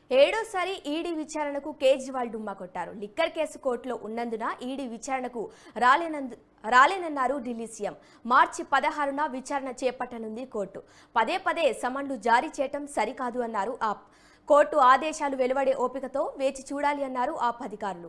ఏడోసారి ED విచారణకు కేజ్రీవాల్ డుమ్మా కొట్టారు లిక్కర్ కేసు కోర్టులో ఉన్నందున ఈడీ విచారణకు రాలేనందు రాలేనన్నారు ఢిల్లీ సీఎం మార్చి పదహారున విచారణ చేపట్టనుంది కోర్టు పదే పదే సమన్లు జారీ చేయటం సరికాదు అన్నారు ఆప్ కోర్టు ఆదేశాలు వెలువడే ఓపికతో వేచి చూడాలి అన్నారు ఆప్ అధికారులు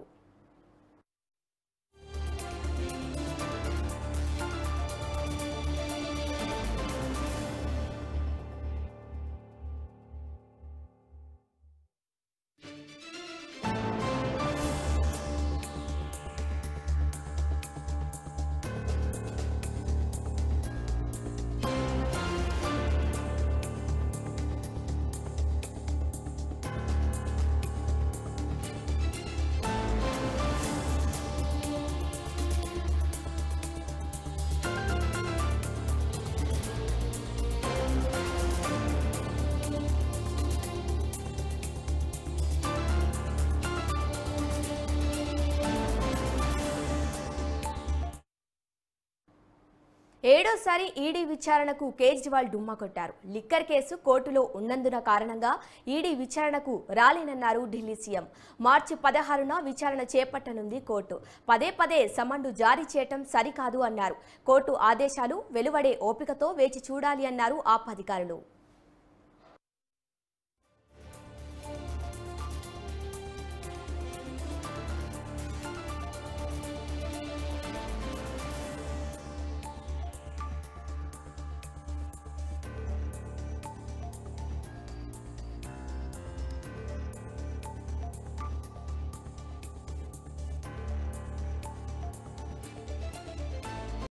ఏడోసారి ఈడీ విచారణకు కేజ్రీవాల్ డుమ్మా కొట్టారు లిక్కర్ కేసు కోర్టులో ఉన్నందున కారణంగా ఈడీ విచారణకు రాలేనన్నారు ఢిల్లీ సీఎం మార్చి పదహారున విచారణ చేపట్టనుంది కోర్టు పదే పదే సమన్లు జారీ చేయటం సరికాదు అన్నారు కోర్టు ఆదేశాలు వెలువడే ఓపికతో వేచి చూడాలి అన్నారు ఆప్ అధికారులు